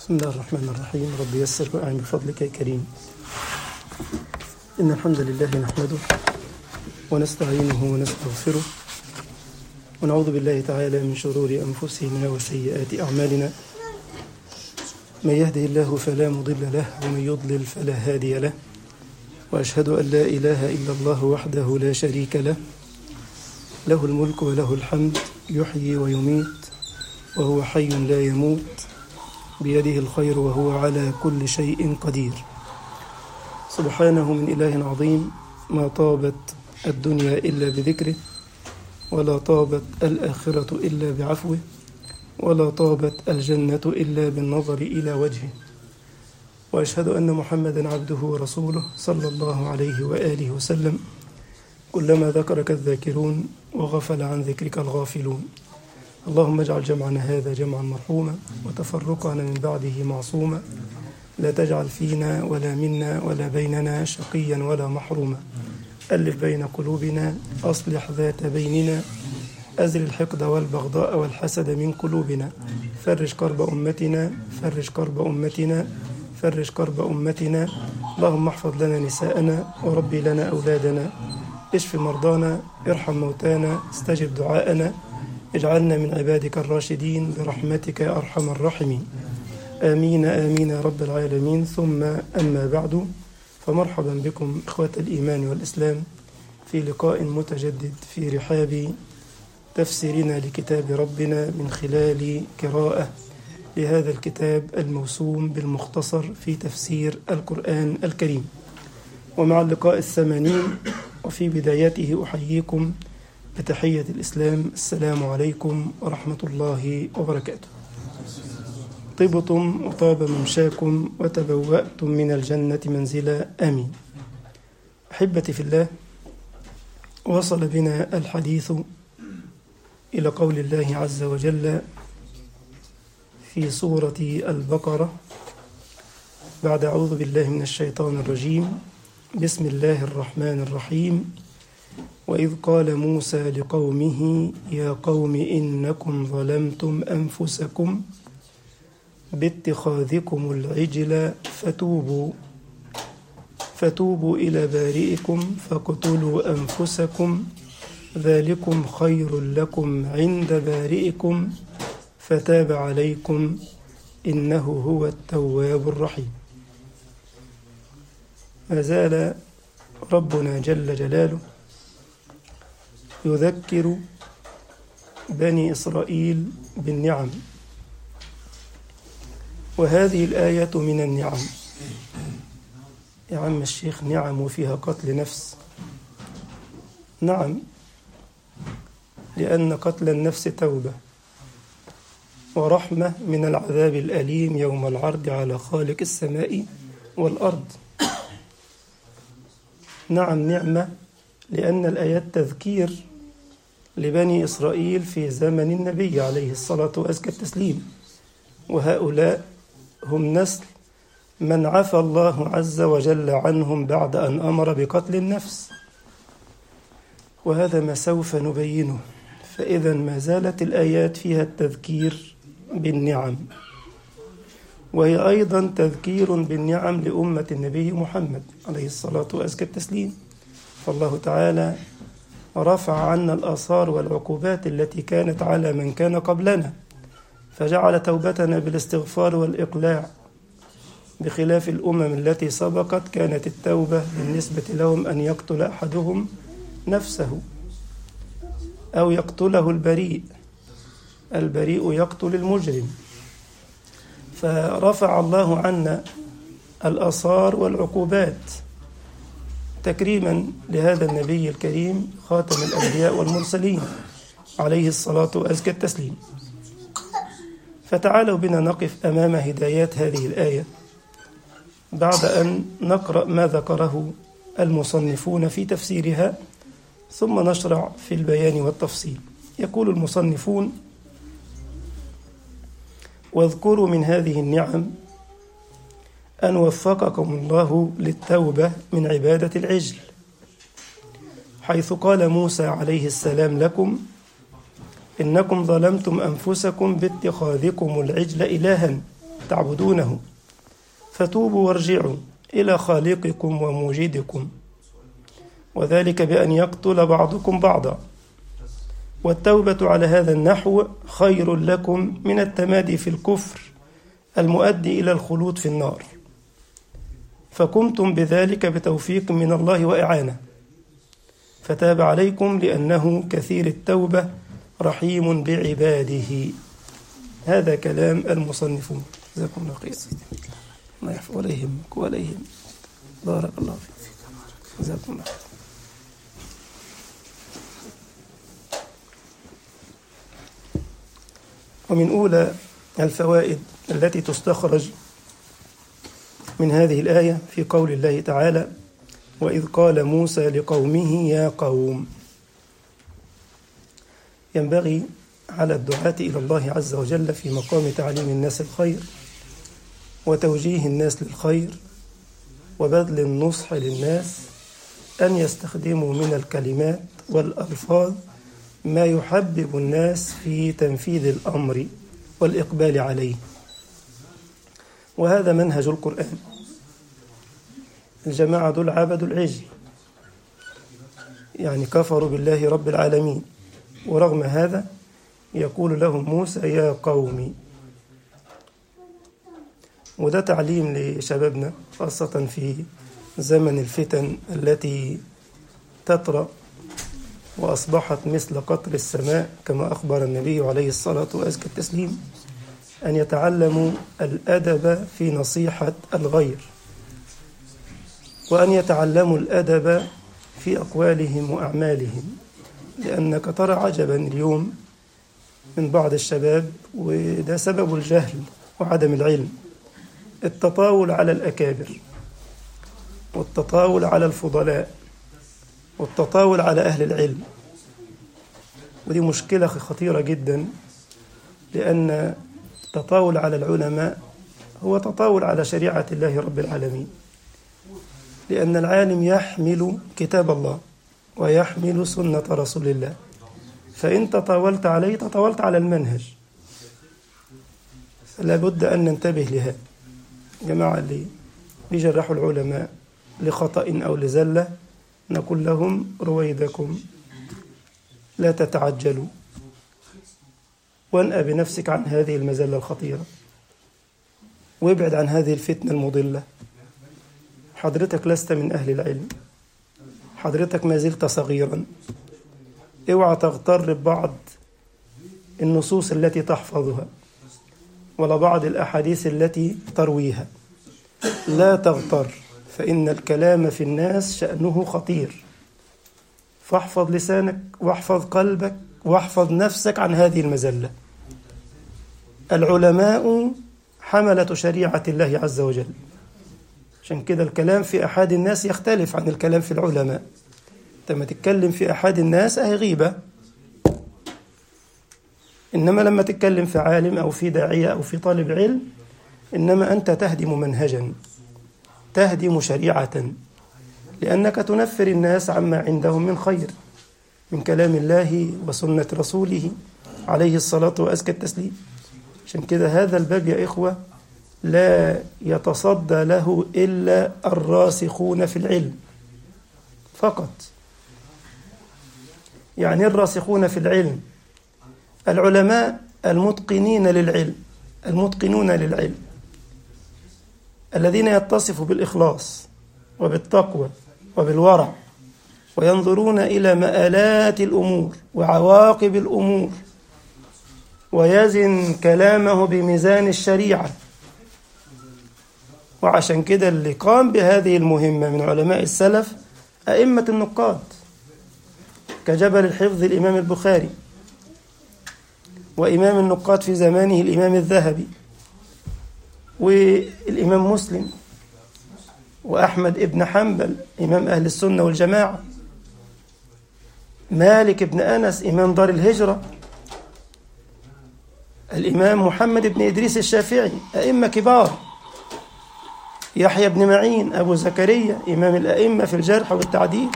بسم الله الرحمن الرحيم رب يسر وأعن بفضلك يا كريم إن الحمد لله نحمده ونستعينه ونستغفره ونعوذ بالله تعالى من شرور أنفسنا وسيئات أعمالنا من يهده الله فلا مضل له ومن يضلل فلا هادي له وأشهد أن لا إله إلا الله وحده لا شريك له له الملك وله الحمد يحيي ويميت وهو حي لا يموت بيده الخير وهو على كل شيء قدير سبحانه من إله عظيم ما طابت الدنيا إلا بذكره ولا طابت الآخرة إلا بعفوه ولا طابت الجنة إلا بالنظر إلى وجهه وأشهد أن محمدا عبده ورسوله صلى الله عليه وآله وسلم كلما ذكرك الذاكرون وغفل عن ذكرك الغافلون اللهم اجعل جمعنا هذا جمعا مرحوما وتفرقنا من بعده معصوما لا تجعل فينا ولا منا ولا بيننا شقيا ولا محروما ألف بين قلوبنا أصلح ذات بيننا أزل الحقد والبغضاء والحسد من قلوبنا فرج كرب أمتنا فرج كرب أمتنا فرج كرب أمتنا اللهم احفظ لنا نساءنا وربي لنا أولادنا اشف مرضانا ارحم موتانا استجب دعاءنا اجعلنا من عبادك الراشدين برحمتك يا أرحم الراحمين آمين آمين يا رب العالمين ثم أما بعد فمرحبا بكم إخوة الإيمان والإسلام في لقاء متجدد في رحاب تفسيرنا لكتاب ربنا من خلال قراءة لهذا الكتاب الموسوم بالمختصر في تفسير القرآن الكريم ومع اللقاء الثمانين وفي بدايته أحييكم بتحية الإسلام السلام عليكم ورحمة الله وبركاته طبتم وطاب ممشاكم وتبوأتم من الجنة منزلا آمين أحبتي في الله وصل بنا الحديث إلى قول الله عز وجل في سورة البقرة بعد أعوذ بالله من الشيطان الرجيم بسم الله الرحمن الرحيم وإذ قال موسى لقومه يا قوم إنكم ظلمتم أنفسكم باتخاذكم العجل فتوبوا فتوبوا إلى بارئكم فاقتلوا أنفسكم ذلكم خير لكم عند بارئكم فتاب عليكم إنه هو التواب الرحيم ما زال ربنا جل جلاله يذكر بني إسرائيل بالنعم وهذه الآية من النعم يا عم الشيخ نعم وفيها قتل نفس نعم لأن قتل النفس توبة ورحمة من العذاب الأليم يوم العرض على خالق السماء والأرض نعم نعمة لأن الآيات تذكير لبني إسرائيل في زمن النبي عليه الصلاة وأزكى التسليم وهؤلاء هم نسل من عفى الله عز وجل عنهم بعد أن أمر بقتل النفس وهذا ما سوف نبينه فإذا ما زالت الآيات فيها التذكير بالنعم وهي أيضا تذكير بالنعم لأمة النبي محمد عليه الصلاة وأزكى التسليم فالله تعالى رفع عنا الآثار والعقوبات التي كانت على من كان قبلنا فجعل توبتنا بالاستغفار والإقلاع بخلاف الأمم التي سبقت كانت التوبة بالنسبة لهم أن يقتل أحدهم نفسه أو يقتله البريء البريء يقتل المجرم فرفع الله عنا الآثار والعقوبات تكريما لهذا النبي الكريم خاتم الأنبياء والمرسلين عليه الصلاة وأزكى التسليم فتعالوا بنا نقف أمام هدايات هذه الآية بعد أن نقرأ ما ذكره المصنفون في تفسيرها ثم نشرع في البيان والتفصيل يقول المصنفون واذكروا من هذه النعم أن وفقكم الله للتوبة من عبادة العجل حيث قال موسى عليه السلام لكم إنكم ظلمتم أنفسكم باتخاذكم العجل إلها تعبدونه فتوبوا وارجعوا إلى خالقكم وموجدكم وذلك بأن يقتل بعضكم بعضا والتوبة على هذا النحو خير لكم من التمادي في الكفر المؤدي إلى الخلود في النار فقمتم بذلك بتوفيق من الله وإعانة فتاب عليكم لأنه كثير التوبة رحيم بعباده هذا كلام المصنفون جزاكم الله خير الله يحفظ ولا يهمك ولا يهمك بارك الله فيك جزاكم الله خير ومن أولى الفوائد التي تستخرج من هذه الآية في قول الله تعالى وإذ قال موسى لقومه يا قوم ينبغي على الدعاة إلى الله عز وجل في مقام تعليم الناس الخير وتوجيه الناس للخير وبذل النصح للناس أن يستخدموا من الكلمات والألفاظ ما يحبب الناس في تنفيذ الأمر والإقبال عليه وهذا منهج القرآن الجماعة دول عبدوا العجل يعني كفروا بالله رب العالمين ورغم هذا يقول لهم موسى يا قومي وده تعليم لشبابنا خاصة في زمن الفتن التي تطرأ وأصبحت مثل قطر السماء كما أخبر النبي عليه الصلاة وأزكى التسليم أن يتعلموا الأدب في نصيحة الغير وأن يتعلموا الأدب في أقوالهم وأعمالهم لأنك ترى عجبا اليوم من بعض الشباب وده سبب الجهل وعدم العلم التطاول على الأكابر والتطاول على الفضلاء والتطاول على أهل العلم ودي مشكلة خطيرة جدا لأن التطاول على العلماء هو تطاول على شريعة الله رب العالمين لأن العالم يحمل كتاب الله ويحمل سنة رسول الله فإن تطاولت عليه تطاولت على المنهج فلا بد أن ننتبه لهذا جماعة اللي بيجرحوا العلماء لخطأ أو لزلة نقول لهم رويدكم لا تتعجلوا وانأى بنفسك عن هذه المزلة الخطيرة وابعد عن هذه الفتنة المضلة حضرتك لست من أهل العلم حضرتك ما زلت صغيرا اوعى تغتر ببعض النصوص التي تحفظها ولا بعض الأحاديث التي ترويها لا تغتر فإن الكلام في الناس شأنه خطير فاحفظ لسانك واحفظ قلبك واحفظ نفسك عن هذه المزلة العلماء حملة شريعة الله عز وجل عشان كده الكلام في أحد الناس يختلف عن الكلام في العلماء لما تتكلم في أحد الناس أهي غيبة إنما لما تتكلم في عالم أو في داعية أو في طالب علم إنما أنت تهدم منهجا تهدم شريعة لأنك تنفر الناس عما عندهم من خير من كلام الله وسنة رسوله عليه الصلاة وأزكى التسليم عشان كده هذا الباب يا إخوة لا يتصدى له إلا الراسخون في العلم فقط يعني الراسخون في العلم العلماء المتقنين للعلم المتقنون للعلم الذين يتصفوا بالإخلاص وبالتقوى وبالورع وينظرون إلى مآلات الأمور وعواقب الأمور ويزن كلامه بميزان الشريعة وعشان كده اللي قام بهذه المهمة من علماء السلف أئمة النقاد كجبل الحفظ الإمام البخاري وإمام النقاد في زمانه الإمام الذهبي والإمام مسلم وأحمد ابن حنبل إمام أهل السنة والجماعة مالك ابن أنس إمام دار الهجرة الإمام محمد بن إدريس الشافعي أئمة كبار يحيى بن معين أبو زكريا إمام الأئمة في الجرح والتعديل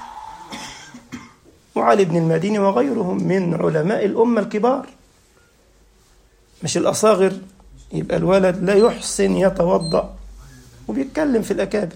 وعلي بن المديني وغيرهم من علماء الأمة الكبار مش الأصاغر يبقى الولد لا يحسن يتوضأ وبيتكلم في الأكابر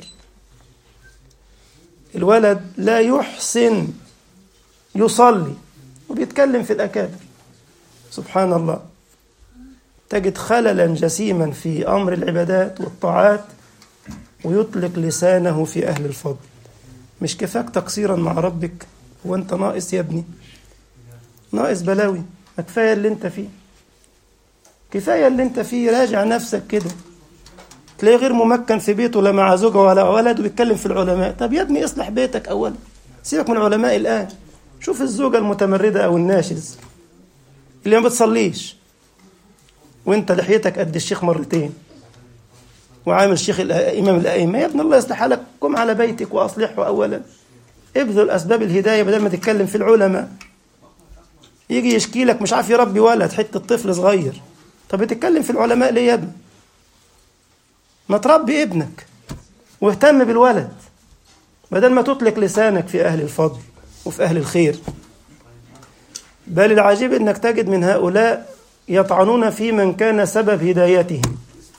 الولد لا يحسن يصلي وبيتكلم في الأكابر سبحان الله تجد خللا جسيما في أمر العبادات والطاعات ويطلق لسانه في أهل الفضل مش كفاك تقصيرا مع ربك هو أنت ناقص يا ابني ناقص بلاوي ما كفاية اللي أنت فيه كفاية اللي أنت فيه راجع نفسك كده تلاقيه غير ممكن في بيته لا مع زوجه ولا ولد وبيتكلم في العلماء طب يا ابني اصلح بيتك أولا سيبك من العلماء الآن شوف الزوجة المتمردة أو الناشز اللي ما بتصليش وانت لحيتك قد الشيخ مرتين وعامل شيخ إمام الأئمة يا ابن الله يصلح حالك قم على بيتك وأصلحه أولا ابذل أسباب الهداية بدل ما تتكلم في العلماء يجي يشكي لك مش عارف يربي ولد حتة طفل صغير طب بتتكلم في العلماء ليه يا ابني ما تربي ابنك واهتم بالولد بدل ما تطلق لسانك في أهل الفضل وفي أهل الخير بل العجيب أنك تجد من هؤلاء يطعنون في من كان سبب هدايتهم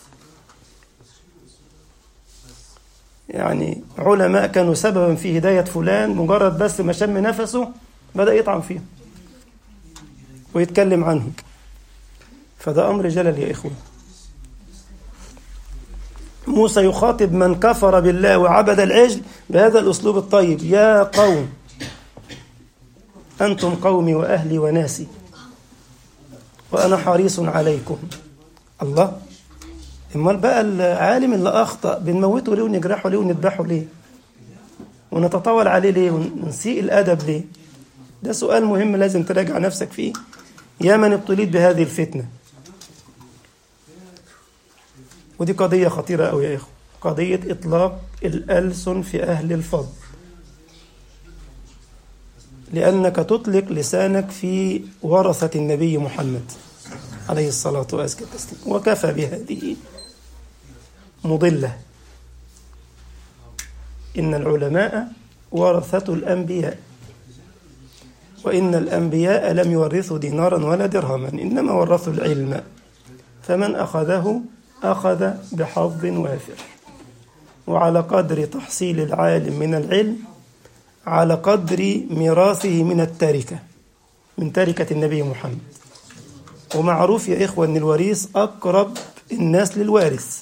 يعني علماء كانوا سببا في هداية فلان مجرد بس ما شم نفسه بدأ يطعن فيهم ويتكلم عنهم فده أمر جلل يا إخوة موسى يخاطب من كفر بالله وعبد العجل بهذا الأسلوب الطيب يا قوم أنتم قومي وأهلي وناسي وأنا حريص عليكم الله امال بقى العالم اللي اخطا بنموته ليه ونجرحه ليه ونذبحه ليه ونتطاول عليه ليه ونسيء الادب ليه ده سؤال مهم لازم تراجع نفسك فيه يا من ابتليت بهذه الفتنه ودي قضيه خطيره قوي يا اخوه قضيه اطلاق الالسن في اهل الفضل لانك تطلق لسانك في ورثه النبي محمد عليه الصلاه وازكى التسليم وكفى بهذه مضلة إن العلماء ورثة الأنبياء وإن الأنبياء لم يورثوا دينارا ولا درهما إنما ورثوا العلم فمن أخذه أخذ بحظ وافر وعلى قدر تحصيل العالم من العلم على قدر ميراثه من التركة من تركة النبي محمد ومعروف يا إخوة أن الوريث أقرب الناس للوارث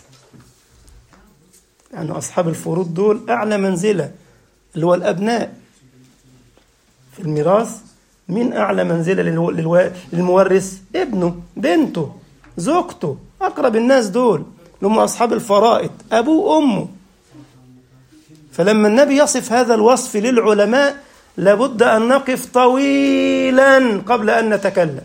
يعني أصحاب الفروض دول أعلى منزلة اللي هو الأبناء في الميراث من أعلى منزلة للمورث ابنه بنته زوجته أقرب الناس دول اللي هم أصحاب الفرائض أبوه وأمه فلما النبي يصف هذا الوصف للعلماء لابد أن نقف طويلا قبل أن نتكلم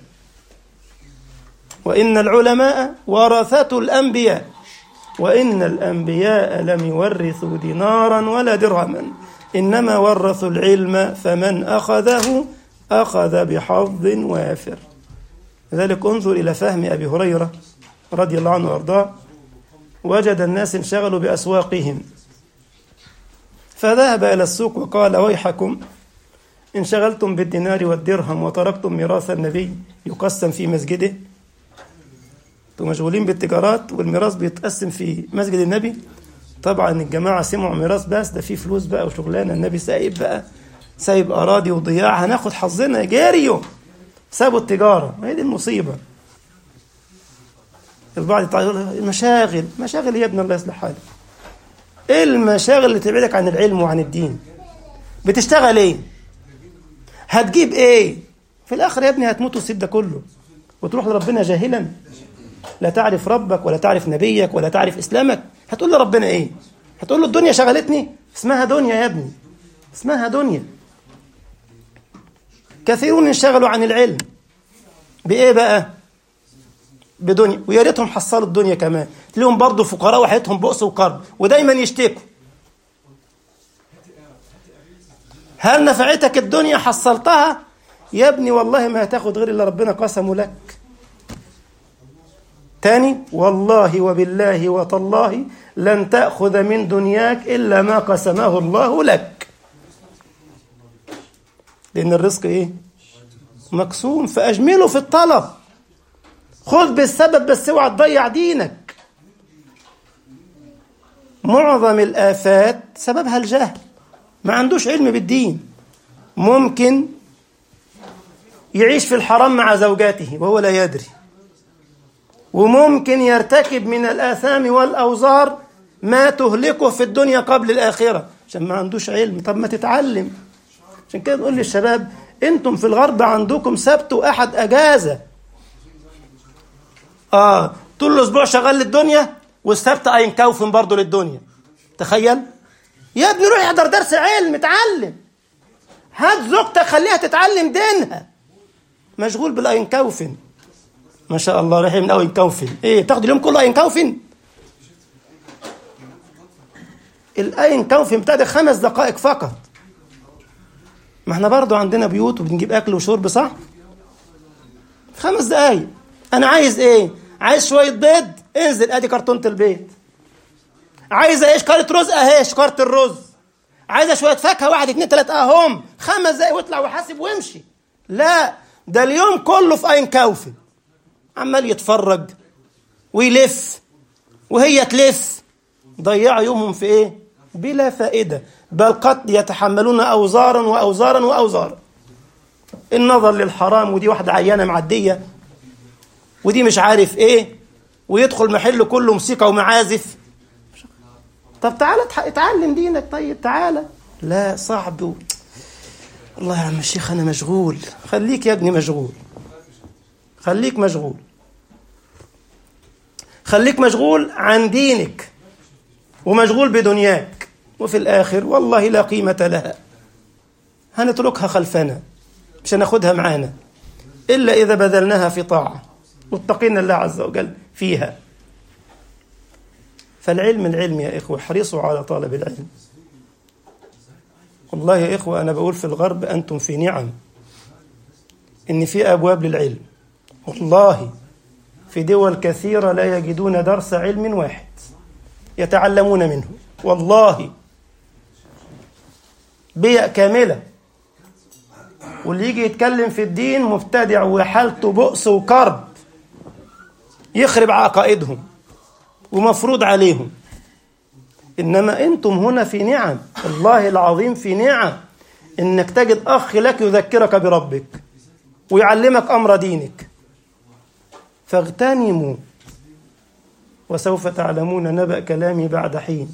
وإن العلماء ورثة الأنبياء وإن الأنبياء لم يورثوا دينارا ولا درهما إنما ورثوا العلم فمن أخذه أخذ بحظ وافر لذلك انظر إلى فهم أبي هريرة رضي الله عنه وأرضاه وجد الناس انشغلوا بأسواقهم فذهب إلى السوق وقال ويحكم انشغلتم بالدينار والدرهم وتركتم ميراث النبي يقسم في مسجده انتوا مشغولين بالتجارات والميراث بيتقسم في مسجد النبي طبعا الجماعة سمعوا ميراث بس ده فيه فلوس بقى وشغلانة النبي سايب بقى سايب أراضي وضياع هناخد حظنا جاريو سابوا التجارة ما هي دي المصيبة البعض يقول المشاغل مشاغل يا ابن الله يصلح حالك ايه المشاغل اللي تبعدك عن العلم وعن الدين بتشتغل ايه هتجيب ايه في الاخر يا ابني هتموت وتسيب ده كله وتروح لربنا جاهلا لا تعرف ربك ولا تعرف نبيك ولا تعرف اسلامك هتقول لربنا ايه هتقول له الدنيا شغلتني اسمها دنيا يا ابني اسمها دنيا كثيرون انشغلوا عن العلم بايه بقى بدنيا ويا ريتهم حصلوا الدنيا كمان تلاقيهم برضه فقراء وحياتهم بؤس وكرب ودايما يشتكوا هل نفعتك الدنيا حصلتها يا ابني والله ما هتاخد غير اللي ربنا قسمه لك تاني والله وبالله وتالله لن تأخذ من دنياك إلا ما قسمه الله لك لأن الرزق إيه مقسوم فأجمله في الطلب خذ بالسبب بس اوعى تضيع دينك معظم الآفات سببها الجهل ما عندوش علم بالدين ممكن يعيش في الحرام مع زوجاته وهو لا يدري وممكن يرتكب من الآثام والأوزار ما تهلكه في الدنيا قبل الآخرة عشان ما عندوش علم طب ما تتعلم عشان كده نقول للشباب انتم في الغرب عندكم سبت واحد اجازه اه طول الاسبوع شغال للدنيا والسبت اينكوفن برضه للدنيا تخيل يا ابني روح احضر درس علم اتعلم هات زوجتك خليها تتعلم دينها مشغول بالاينكوفن ما شاء الله رايح من اينكوفن ايه تاخد اليوم كله اينكوفن الاينكوفن بتاع ده خمس دقائق فقط ما احنا برضو عندنا بيوت وبنجيب اكل وشرب صح خمس دقايق انا عايز ايه عايز شويه بيض انزل ادي كرتونه البيض عايز ايه شكاره رز اهي شكاره الرز عايزه شويه فاكهه واحد اتنين تلاته اهم خمس دقايق واطلع وحاسب وامشي لا ده اليوم كله في اين كوفي عمال يتفرج ويلف وهي تلف ضيعوا يومهم في ايه بلا فائده بل قد يتحملون اوزارا واوزارا واوزارا النظر للحرام ودي واحده عيانه معديه ودي مش عارف ايه ويدخل محل كله موسيقى ومعازف طب تعالى اتعلم دينك طيب تعالى لا صعب و... الله يا عم الشيخ انا مشغول خليك يا ابني مشغول خليك مشغول خليك مشغول عن دينك ومشغول بدنياك وفي الآخر والله لا قيمة لها هنتركها خلفنا مش هناخدها معانا إلا إذا بذلناها في طاعة واتقينا الله عز وجل فيها فالعلم العلم يا إخوة احرصوا على طلب العلم والله يا إخوة أنا بقول في الغرب أنتم في نعم إن في أبواب للعلم والله في دول كثيرة لا يجدون درس علم واحد يتعلمون منه والله بيئة كاملة واللي يجي يتكلم في الدين مبتدع وحالته بؤس وكرب يخرب عقائدهم ومفروض عليهم إنما أنتم هنا في نعم الله العظيم في نعم إنك تجد أخ لك يذكرك بربك ويعلمك أمر دينك فاغتنموا وسوف تعلمون نبأ كلامي بعد حين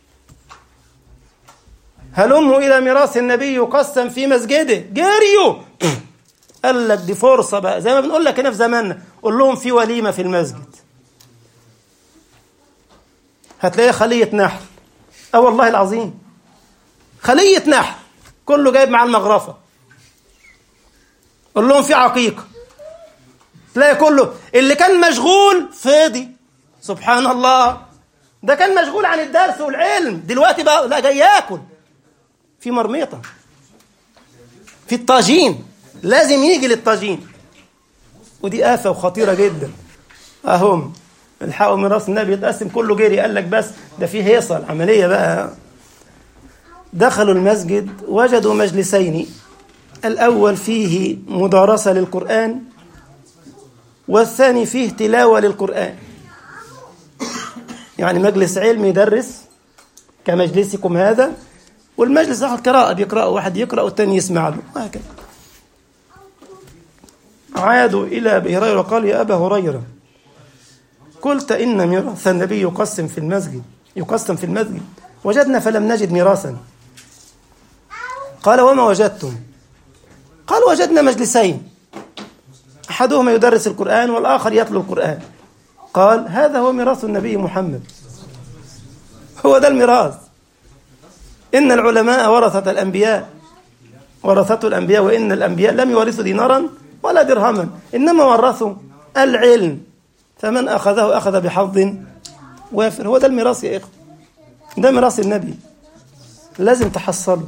هلموا إلى ميراث النبي يقسم في مسجده جريوا قال لك دي فرصة بقى زي ما بنقول لك هنا في زماننا قول لهم في وليمة في المسجد هتلاقيها خلية نحل اه والله العظيم خلية نحل كله جايب مع المغرفة قول لهم في عقيقة تلاقي كله اللي كان مشغول فاضي سبحان الله ده كان مشغول عن الدرس والعلم دلوقتي بقى لا جاي ياكل في مرميطة في الطاجين لازم يجي للطاجين ودي آفة وخطيرة جدا أهم الحقوا ميراث النبي يتقسم كله جري قال لك بس ده في هيصة العملية بقى دخلوا المسجد وجدوا مجلسين الأول فيه مدارسة للقرآن والثاني فيه تلاوة للقرآن يعني مجلس علم يدرس كمجلسكم هذا والمجلس اخر قراءة بيقرأوا واحد يقرأ والثاني يسمع له وهكذا عادوا إلى أبي هريرة قال يا أبا هريرة قلت إن ميراث النبي يقسم في المسجد يقسم في المسجد وجدنا فلم نجد ميراثا قال وما وجدتم قال وجدنا مجلسين أحدهما يدرس القرآن والآخر يتلو القرآن قال هذا هو ميراث النبي محمد هو ده الميراث إن العلماء ورثة الأنبياء ورثته الأنبياء وإن الأنبياء لم يورثوا دينارا ولا درهما إنما ورثوا العلم فمن أخذه أخذ بحظ وافر هو ده الميراث يا إخوة ده ميراث النبي لازم تحصله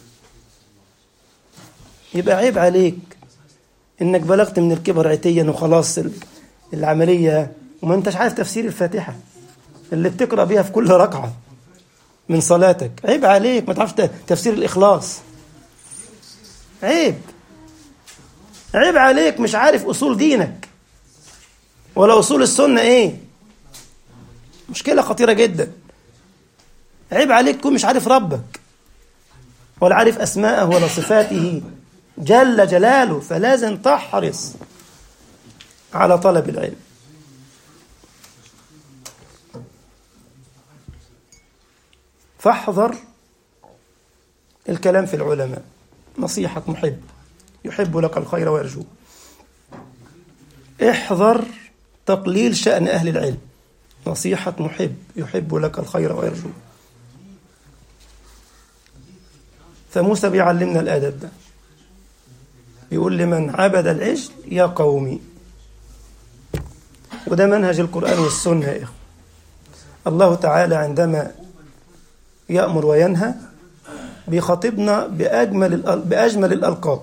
يبقى عيب عليك إنك بلغت من الكبر عتيا وخلاص العملية وما أنتش عارف تفسير الفاتحة اللي بتقرأ بيها في كل ركعة من صلاتك عيب عليك ما تعرفش تفسير الإخلاص عيب عيب عليك مش عارف أصول دينك ولا أصول السنة إيه مشكلة خطيرة جدا عيب عليك تكون مش عارف ربك ولا عارف أسماءه ولا صفاته جل جلاله فلازم تحرص على طلب العلم فاحذر الكلام في العلماء نصيحة محب يحب لك الخير ويرجوه احذر تقليل شأن أهل العلم نصيحة محب يحب لك الخير ويرجوه فموسى بيعلمنا الأدب ده بيقول لمن عبد العجل يا قومي وده منهج القرآن والسنة يا إخوة الله تعالى عندما يأمر وينهى بيخاطبنا بأجمل بأجمل الألقاب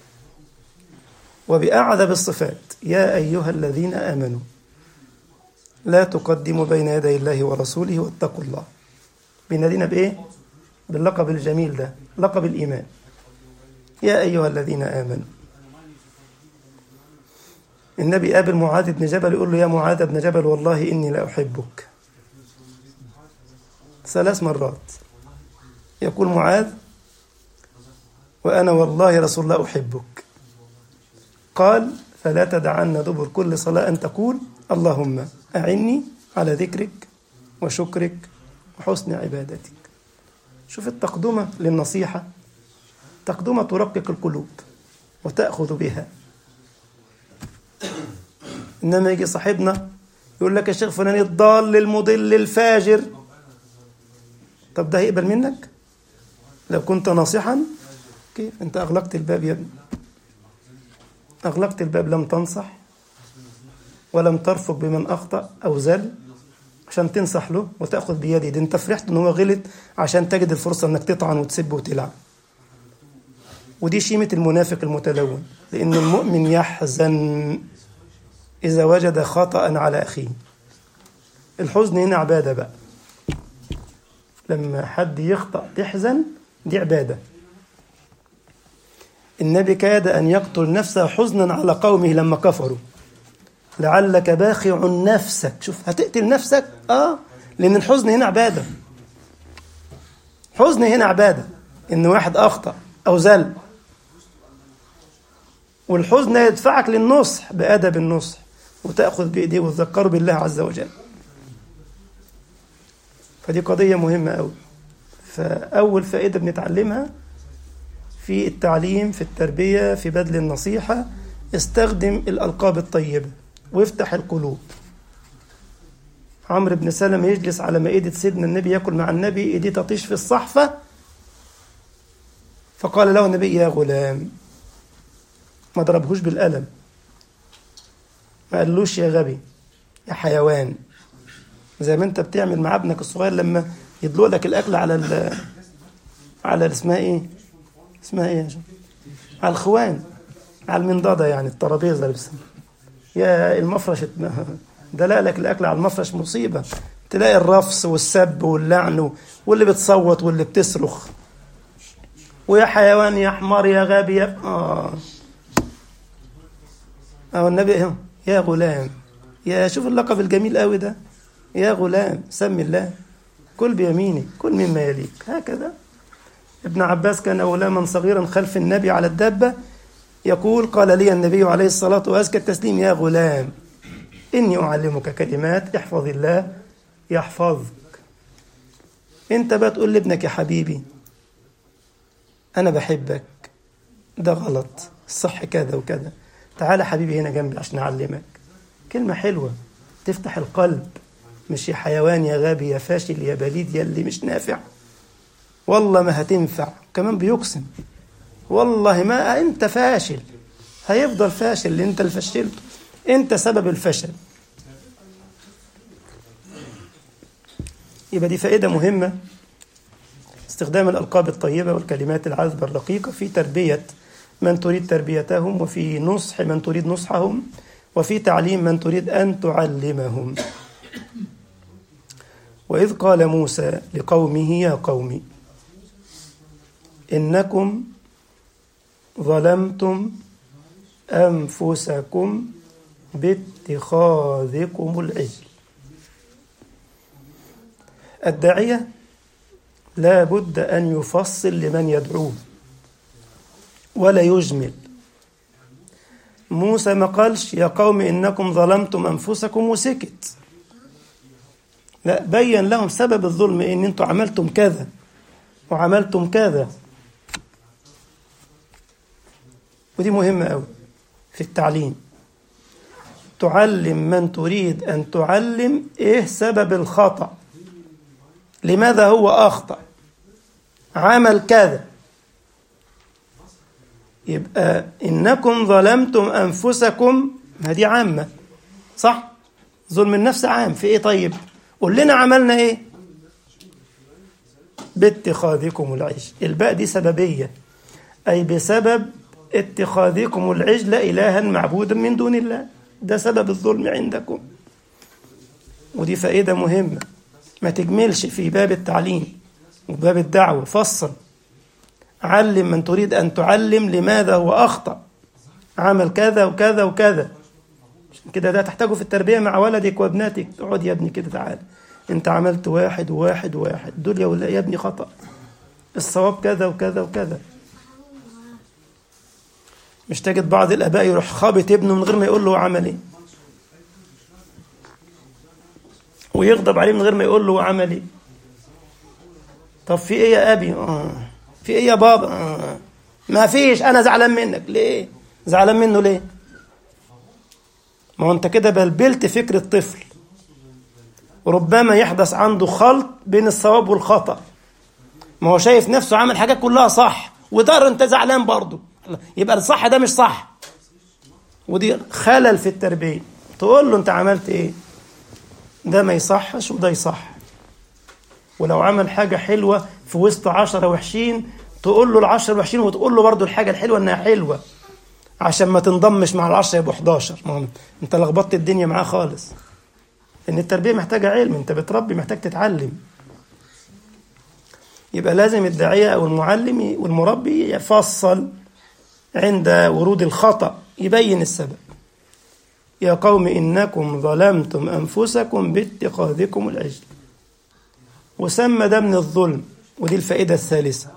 وبأعذب الصفات يا أيها الذين آمنوا لا تقدموا بين يدي الله ورسوله واتقوا الله بينادينا بإيه؟ باللقب الجميل ده لقب الإيمان يا أيها الذين آمنوا النبي قابل معاذ بن جبل يقول له يا معاذ بن جبل والله إني لأحبك ثلاث مرات يقول معاذ وأنا والله يا رسول الله أحبك قال فلا تدعن دبر كل صلاة أن تقول اللهم أعني على ذكرك وشكرك وحسن عبادتك شوف التقدمة للنصيحة تقدمة ترقق القلوب وتأخذ بها إنما يجي صاحبنا يقول لك يا شيخ فلان الضال المضل الفاجر طب ده هيقبل منك لو كنت ناصحا كيف انت اغلقت الباب يا ابني اغلقت الباب لم تنصح ولم ترفق بمن اخطا او زل عشان تنصح له وتاخذ بيده ده انت فرحت ان هو غلط عشان تجد الفرصه انك تطعن وتسب وتلعن ودي شيمه المنافق المتلون لان المؤمن يحزن اذا وجد خطا على اخيه الحزن هنا عباده بقى لما حد يخطأ تحزن دي عبادة النبي كاد أن يقتل نفسه حزنا على قومه لما كفروا لعلك باخع نفسك شوف هتقتل نفسك آه لأن الحزن هنا عبادة حزن هنا عبادة إن واحد أخطأ أو زل والحزن يدفعك للنصح بأدب النصح وتأخذ بإيديه وتذكره بالله عز وجل فدي قضية مهمة أوي فأول فائدة بنتعلمها في التعليم في التربية في بذل النصيحة استخدم الألقاب الطيبة وافتح القلوب عمرو بن سلم يجلس على مائدة سيدنا النبي يأكل مع النبي إيديه تطيش في الصحفة فقال له النبي يا غلام ما ضربهوش بالقلم ما قالوش يا غبي يا حيوان زي ما انت بتعمل مع ابنك الصغير لما يدلق لك الاكل على ال على اسمها ايه اسمها ايه يا جماعة؟ على الخوان على المنضده يعني الترابيزه اللي بسمها يا المفرش دلق لك الاكل على المفرش مصيبه تلاقي الرفس والسب واللعن واللي بتصوت واللي بتصرخ ويا حيوان يا حمار يا غبي يا اه اه النبي يا غلام يا شوف اللقب الجميل قوي ده يا غلام سم الله كل بيمينك كل مما يليك هكذا ابن عباس كان غلاما صغيرا خلف النبي على الدابة يقول قال لي النبي عليه الصلاة وأزكى التسليم يا غلام إني أعلمك كلمات احفظ الله يحفظك أنت بقى تقول لابنك يا حبيبي أنا بحبك ده غلط الصح كذا وكذا تعالى حبيبي هنا جنبي عشان أعلمك كلمة حلوة تفتح القلب مش يا حيوان يا غبي يا فاشل يا بليد يا اللي مش نافع والله ما هتنفع كمان بيقسم والله ما انت فاشل هيفضل فاشل اللي انت اللي فشلته انت سبب الفشل يبقى دي فائدة مهمة استخدام الألقاب الطيبة والكلمات العذبة الرقيقة في تربية من تريد تربيتهم وفي نصح من تريد نصحهم وفي تعليم من تريد أن تعلمهم وإذ قال موسى لقومه يا قوم إنكم ظلمتم أنفسكم باتخاذكم العجل الداعية لا بد أن يفصل لمن يدعوه ولا يجمل موسى ما قالش يا قوم إنكم ظلمتم أنفسكم وسكت لا بين لهم سبب الظلم إن أنتم عملتم كذا وعملتم كذا ودي مهمة أوي في التعليم تعلم من تريد أن تعلم إيه سبب الخطأ لماذا هو أخطأ عمل كذا يبقى إنكم ظلمتم أنفسكم هذه عامة صح ظلم النفس عام في إيه طيب قول لنا عملنا إيه باتخاذكم العجل الباء دي سببية أي بسبب اتخاذكم العجل إلها معبودا من دون الله ده سبب الظلم عندكم ودي فائدة مهمة ما تجملش في باب التعليم وباب الدعوة فصل علم من تريد أن تعلم لماذا هو أخطأ عمل كذا وكذا وكذا عشان كده ده تحتاجه في التربية مع ولدك وابناتك اقعد يا ابني كده تعالى انت عملت واحد وواحد وواحد دول يا ولا يا ابني خطأ الصواب كذا وكذا وكذا مش تجد بعض الآباء يروح خابط ابنه من غير ما يقول له هو عمل ايه ويغضب عليه من غير ما يقول له هو عمل ايه طب في ايه يا ابي آه. في ايه يا بابا آه. ما فيش انا زعلان منك ليه زعلان منه ليه ما هو انت كده بلبلت فكر الطفل ربما يحدث عنده خلط بين الصواب والخطأ ما هو شايف نفسه عامل حاجات كلها صح ودار انت زعلان برضه يبقى الصح ده مش صح ودي خلل في التربية تقول له انت عملت ايه ده ما يصحش وده يصح ولو عمل حاجة حلوة في وسط عشرة وحشين تقول له العشرة الوحشين وتقول له برضه الحاجة الحلوة انها حلوة عشان ما تنضمش مع العشرة يبقوا 11 ما هو انت لخبطت الدنيا معاه خالص ان التربية محتاجة علم انت بتربي محتاج تتعلم يبقى لازم الداعية او المعلم والمربي يفصل عند ورود الخطأ يبين السبب يا قوم إنكم ظلمتم أنفسكم باتخاذكم العجل وسمى ده من الظلم ودي الفائدة الثالثة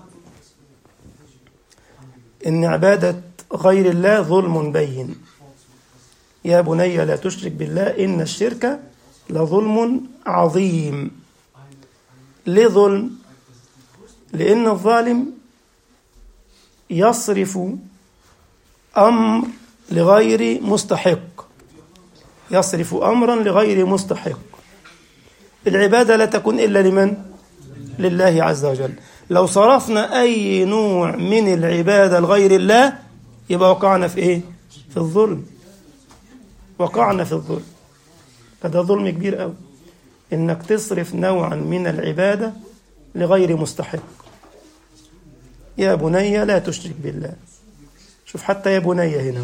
إن عبادة غير الله ظلم بين يا بني لا تشرك بالله إن الشرك لظلم عظيم ليه ظلم؟ لأن الظالم يصرف أمر لغير مستحق يصرف أمرا لغير مستحق العبادة لا تكون إلا لمن؟ لله عز وجل لو صرفنا أي نوع من العبادة لغير الله يبقى وقعنا في إيه؟ في الظلم وقعنا في الظلم فده ظلم كبير قوي إنك تصرف نوعا من العبادة لغير مستحق يا بني لا تشرك بالله شوف حتى يا بني هنا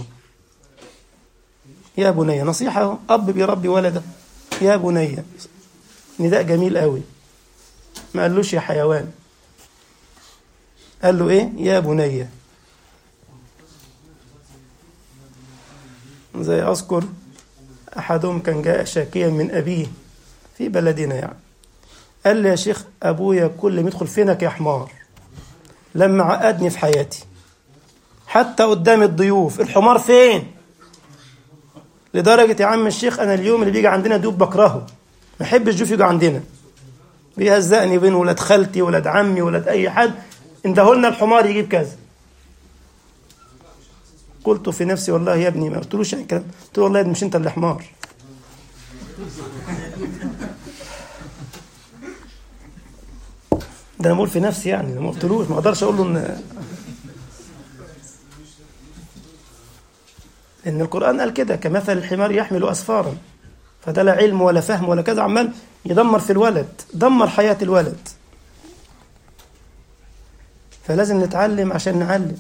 يا بني نصيحة أب بيربي ولده يا بني نداء جميل قوي ما قالوش يا حيوان قال له ايه يا بني زي أذكر أحدهم كان جاء شاكيا من أبيه في بلدنا يعني قال لي يا شيخ أبويا كل ما يدخل فينك يا حمار لما عقدني في حياتي حتى قدام الضيوف الحمار فين لدرجة يا عم الشيخ أنا اليوم اللي بيجي عندنا ضيوف بكرهه ما أحبش ضيوف يجوا عندنا بيهزقني بين ولاد خالتي ولاد عمي ولاد أي حد اندهولنا الحمار يجيب كذا قلت في نفسي والله يا ابني ما قلتلوش يعني الكلام قلت له والله يا ابني مش انت اللي حمار ده انا بقول في نفسي يعني ما قلتلوش ما اقدرش اقول له ان ان القران قال كده كمثل الحمار يحمل اسفارا فده لا علم ولا فهم ولا كذا عمال يدمر في الولد دمر حياه الولد فلازم نتعلم عشان نعلم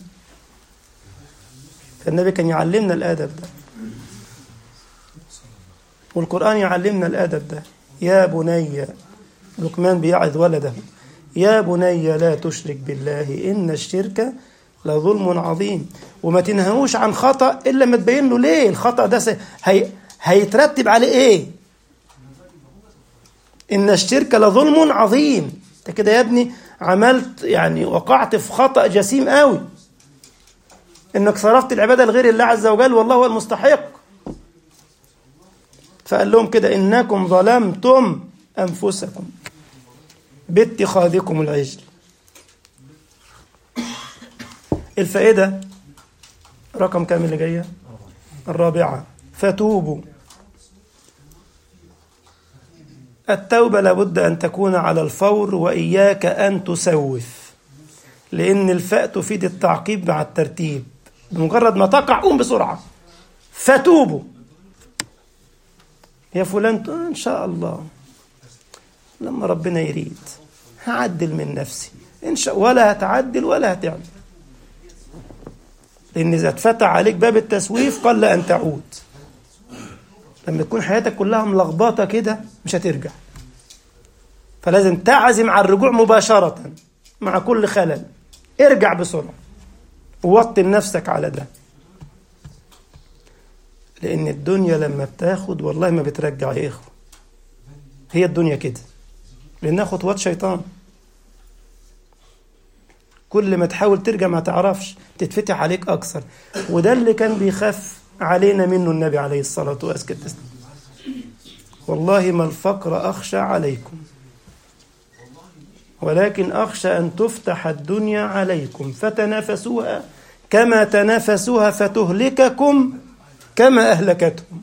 فالنبي كان يعلمنا الادب ده والقران يعلمنا الادب ده يا بني لقمان بيعظ ولده يا بني لا تشرك بالله إن الشرك لظلم عظيم وما تنهوش عن خطأ إلا ما تبين له ليه الخطأ ده هي هيترتب عليه ايه ان الشرك لظلم عظيم انت كده يا ابني عملت يعني وقعت في خطأ جسيم قوي انك صرفت العبادة لغير الله عز وجل والله هو المستحق فقال لهم كده انكم ظلمتم انفسكم باتخاذكم العجل الفائدة رقم كام اللي جاية الرابعة فتوبوا التوبة لابد أن تكون على الفور وإياك أن تسوف لأن الفاء تفيد التعقيب مع الترتيب بمجرد ما تقع قوم بسرعة فتوبوا يا فلان إن شاء الله لما ربنا يريد هعدل من نفسي إن شاء ولا هتعدل ولا هتعمل لأن إذا اتفتح عليك باب التسويف قل أن تعود لما تكون حياتك كلها ملخبطة كده مش هترجع فلازم تعزم على الرجوع مباشرة مع كل خلل ارجع بسرعة ووطن نفسك على ده لأن الدنيا لما بتاخد والله ما بترجع يا إخوة هي الدنيا كده لأنها خطوات شيطان كل ما تحاول ترجع ما تعرفش تتفتح عليك أكثر وده اللي كان بيخاف علينا منه النبي عليه الصلاة والسلام والله ما الفقر أخشى عليكم ولكن أخشى أن تفتح الدنيا عليكم فتنافسوها كما تنافسوها فتهلككم كما أهلكتهم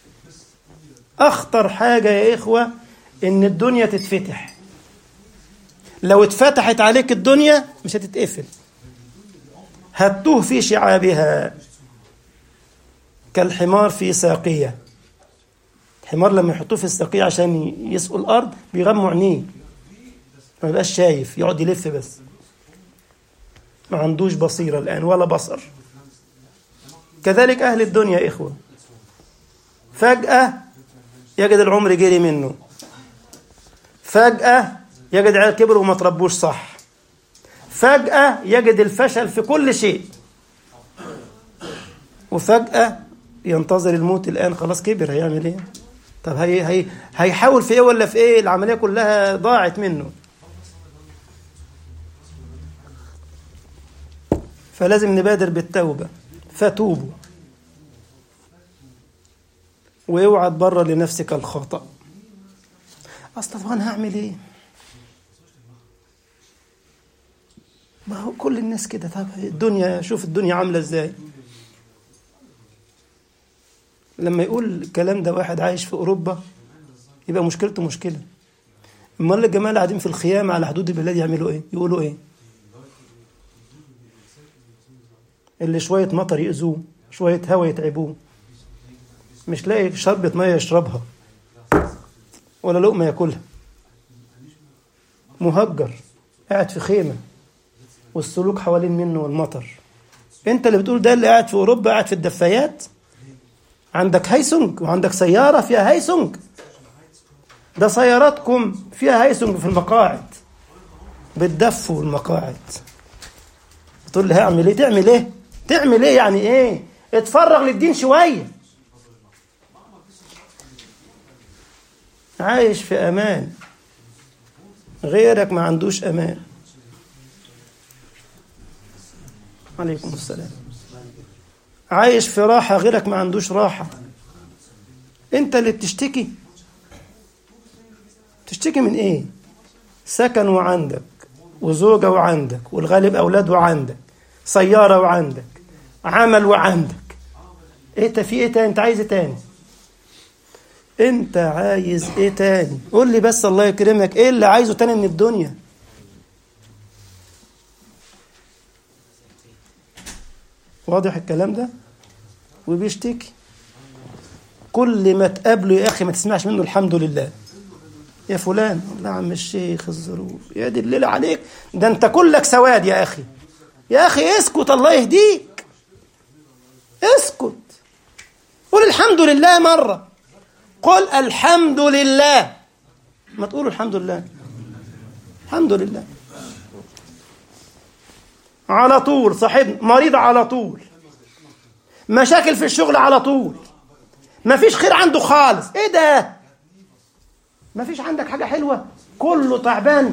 أخطر حاجة يا إخوة إن الدنيا تتفتح لو اتفتحت عليك الدنيا مش هتتقفل هتوه في شعابها كالحمار في ساقية الحمار لما يحطوه في الساقية عشان يسقوا الأرض بيغموا عينيه ما يبقاش شايف يقعد يلف بس ما عندوش بصيرة الآن ولا بصر كذلك أهل الدنيا إخوة فجأة يجد العمر جري منه فجأة يجد عيال كبروا وما تربوش صح فجأة يجد الفشل في كل شيء وفجأة ينتظر الموت الآن خلاص كبر هيعمل ايه طب هي هي هيحاول في ايه ولا في ايه العملية كلها ضاعت منه فلازم نبادر بالتوبة فتوبوا واوعى تبرر لنفسك الخطأ اصل طب انا هعمل ايه ما هو كل الناس كده طب الدنيا شوف الدنيا عامله ازاي لما يقول الكلام ده واحد عايش في اوروبا يبقى مشكلته مشكله امال الجماعه اللي قاعدين في الخيام على حدود البلاد يعملوا ايه يقولوا ايه اللي شويه مطر يأذوه شويه هوا يتعبوه مش لاقي شربة ميه يشربها ولا لقمه ياكلها مهجر قاعد في خيمه والسلوك حوالين منه والمطر انت اللي بتقول ده اللي قاعد في اوروبا قاعد في الدفايات عندك هيسونج وعندك سياره فيها هيسونج ده سياراتكم فيها هيسونج في المقاعد بتدفوا المقاعد تقول لي هعمل ايه تعمل ايه تعمل ايه يعني ايه اتفرغ للدين شويه عايش في امان غيرك ما عندوش امان عليكم السلام عايش في راحة غيرك ما عندوش راحة انت اللي بتشتكي تشتكي من ايه سكن وعندك وزوجة وعندك والغالب أولاد وعندك سيارة وعندك عمل وعندك ايه في ايه تاني انت عايز ايه تاني انت عايز ايه تاني قول لي بس الله يكرمك ايه اللي عايزه تاني من الدنيا واضح الكلام ده وبيشتكي كل ما تقابله يا اخي ما تسمعش منه الحمد لله يا فلان والله عم الشيخ الظروف يا دي الليله عليك ده انت كلك سواد يا اخي يا اخي اسكت الله يهديك اسكت قول الحمد لله مره قل الحمد لله ما تقولوا الحمد لله الحمد لله على طول صاحب مريض على طول مشاكل في الشغل على طول مفيش خير عنده خالص ايه ده مفيش عندك حاجة حلوة كله تعبان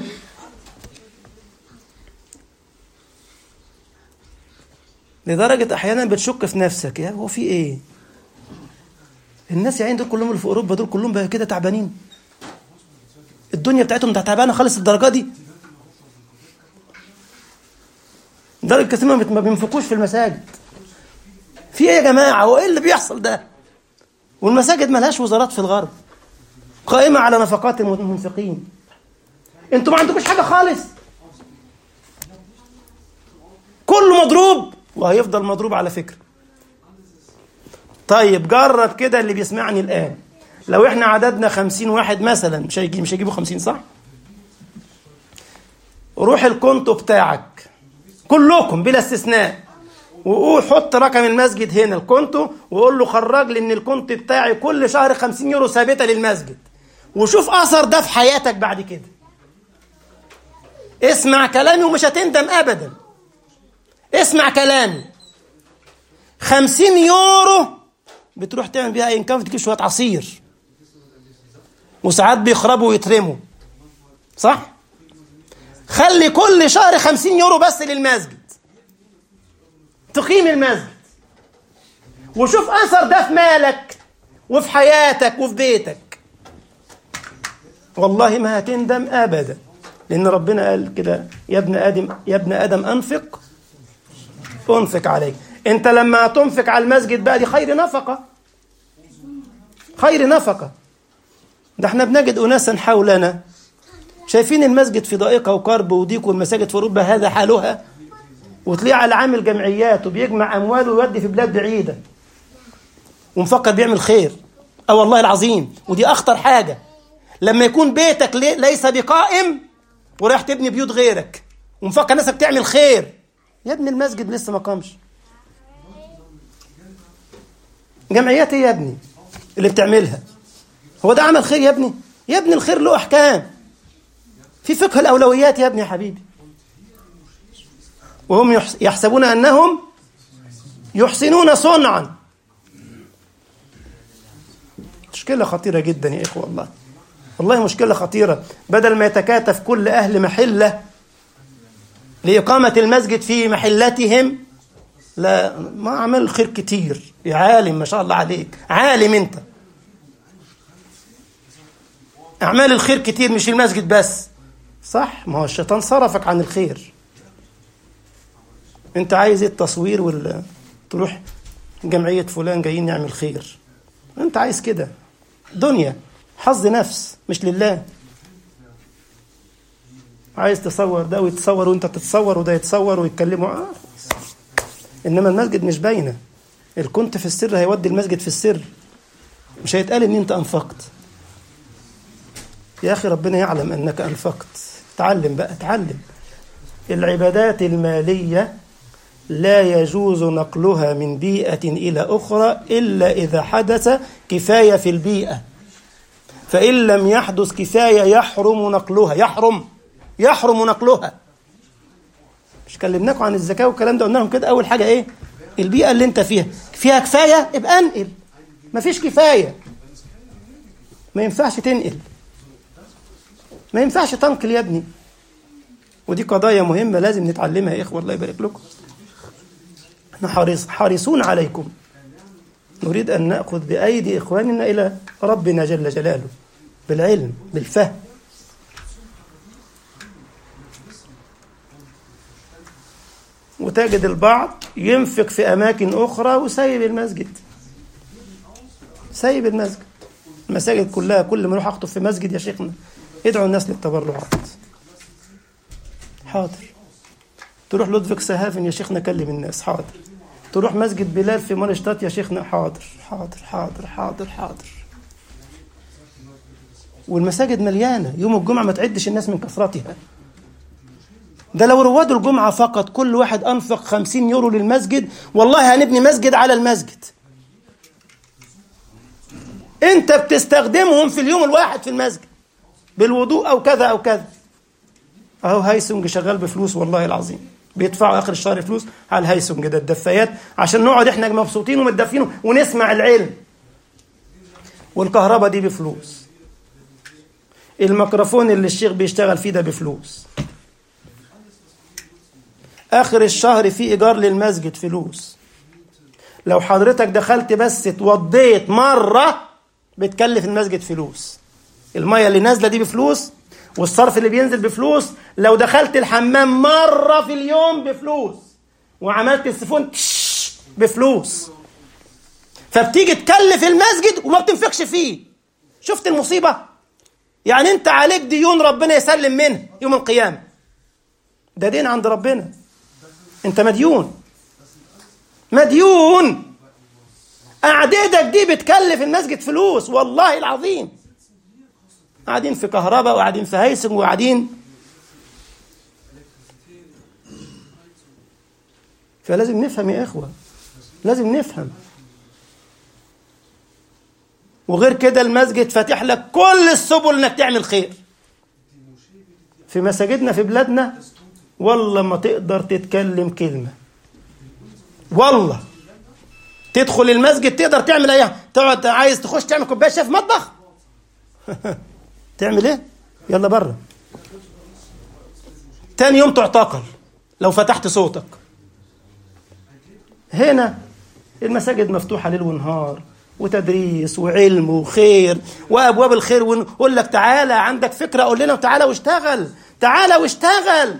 لدرجة أحيانا بتشك في نفسك يا هو في إيه؟ الناس يا عين دول كلهم اللي في أوروبا دول كلهم بقى كده تعبانين الدنيا بتاعتهم تعبانة خالص الدرجة دي لدرجة كثير ما بينفقوش في المساجد في إيه يا جماعة هو إيه اللي بيحصل ده؟ والمساجد ملهاش وزارات في الغرب قائمة على نفقات المنفقين انتوا ما عندكوش حاجة خالص كله مضروب وهيفضل مضروب على فكرة طيب جرب كده اللي بيسمعني الآن لو احنا عددنا خمسين واحد مثلا مش هيجي مش هيجيبوا خمسين صح روح الكونتو بتاعك كلكم بلا استثناء وقول حط رقم المسجد هنا الكونتو وقول له خرج لي ان الكونتو بتاعي كل شهر 50 يورو ثابته للمسجد وشوف اثر ده في حياتك بعد كده اسمع كلامي ومش هتندم ابدا اسمع كلامي 50 يورو بتروح تعمل بيها اي انكم تجيب شويه عصير وساعات بيخربوا ويترموا صح خلي كل شهر 50 يورو بس للمسجد تقيم المسجد وشوف اثر ده في مالك وفي حياتك وفي بيتك والله ما هتندم ابدا لان ربنا قال كده يا ابن ادم يا ابن ادم انفق انفق عليك انت لما تنفق على المسجد بقى دي خير نفقه خير نفقه ده احنا بنجد اناسا حولنا شايفين المسجد في ضائقه وكرب وضيق والمساجد في اوروبا هذا حالها وتلاقيه على عامل جمعيات وبيجمع اموال ويودي في بلاد بعيده ومفكر بيعمل خير اه والله العظيم ودي اخطر حاجه لما يكون بيتك ليس بقائم ورايح تبني بيوت غيرك ومفكر نفسك تعمل خير يا ابني المسجد لسه ما قامش جمعيات ايه يا ابني اللي بتعملها هو ده عمل خير يا ابني يا ابني الخير له احكام في فقه الاولويات يا ابني يا حبيبي وهم يحسبون انهم يحسنون صنعا مشكلة خطيرة جدا يا إخوة والله والله مشكلة خطيرة بدل ما يتكاتف كل أهل محلة لإقامة المسجد في محلتهم لا ما عمل خير كتير يا عالم ما شاء الله عليك عالم أنت أعمال الخير كتير مش المسجد بس صح ما هو الشيطان صرفك عن الخير انت عايز ايه التصوير ولا تروح جمعية فلان جايين نعمل خير انت عايز كده دنيا حظ نفس مش لله عايز تصور ده ويتصور وانت تتصور وده يتصور ويتكلموا آه. انما المسجد مش باينه الكنت في السر هيودي المسجد في السر مش هيتقال ان انت انفقت يا اخي ربنا يعلم انك انفقت اتعلم بقى اتعلم العبادات الماليه لا يجوز نقلها من بيئة إلى أخرى إلا إذا حدث كفاية في البيئة فإن لم يحدث كفاية يحرم نقلها يحرم يحرم نقلها مش كلمناكم عن الزكاة والكلام ده قلنا لهم كده أول حاجة إيه البيئة اللي أنت فيها فيها كفاية ابقى انقل مفيش كفاية ما ينفعش تنقل ما ينفعش تنقل يا ابني ودي قضايا مهمة لازم نتعلمها يا إخوة الله يبارك لكم احنا حريص حريصون عليكم نريد أن نأخذ بأيدي إخواننا إلى ربنا جل جلاله بالعلم بالفهم وتجد البعض ينفق في أماكن أخرى وسايب المسجد سايب المسجد المساجد كلها كل ما اروح اخطب في مسجد يا شيخنا ادعوا الناس للتبرعات حاضر تروح لودفيك سهافن يا شيخنا كلم الناس حاضر تروح مسجد بلال في مانشتات يا شيخنا حاضر حاضر حاضر حاضر حاضر والمساجد مليانه يوم الجمعه ما تعدش الناس من كثرتها ده لو رواد الجمعه فقط كل واحد انفق خمسين يورو للمسجد والله هنبني مسجد على المسجد انت بتستخدمهم في اليوم الواحد في المسجد بالوضوء او كذا او كذا اهو هيسونج شغال بفلوس والله العظيم بيدفعوا اخر الشهر فلوس على الهيسونج ده الدفايات عشان نقعد احنا مبسوطين ومتدفين ونسمع العلم والكهرباء دي بفلوس الميكروفون اللي الشيخ بيشتغل فيه ده بفلوس آخر الشهر في إيجار للمسجد فلوس لو حضرتك دخلت بس اتوضيت مرة بتكلف المسجد فلوس المية اللي نازلة دي بفلوس والصرف اللي بينزل بفلوس لو دخلت الحمام مرة في اليوم بفلوس وعملت السيفون بفلوس فبتيجي تكلف المسجد وما بتنفقش فيه شفت المصيبة يعني انت عليك ديون ربنا يسلم منها يوم القيامة ده دين عند ربنا انت مديون مديون قعدتك دي بتكلف المسجد فلوس والله العظيم قاعدين في كهرباء وقاعدين في هيسن وقاعدين فلازم نفهم يا إخوة لازم نفهم وغير كده المسجد فاتح لك كل السبل انك تعمل خير في مساجدنا في بلادنا والله ما تقدر تتكلم كلمة والله تدخل المسجد تقدر تعمل ايه تقعد عايز تخش تعمل كوبايه شاي في مطبخ تعمل ايه يلا بره تاني يوم تعتقل لو فتحت صوتك هنا المساجد مفتوحه ليل ونهار وتدريس وعلم وخير وابواب الخير ونقول لك تعالى عندك فكره قول لنا وتعالى واشتغل تعالى واشتغل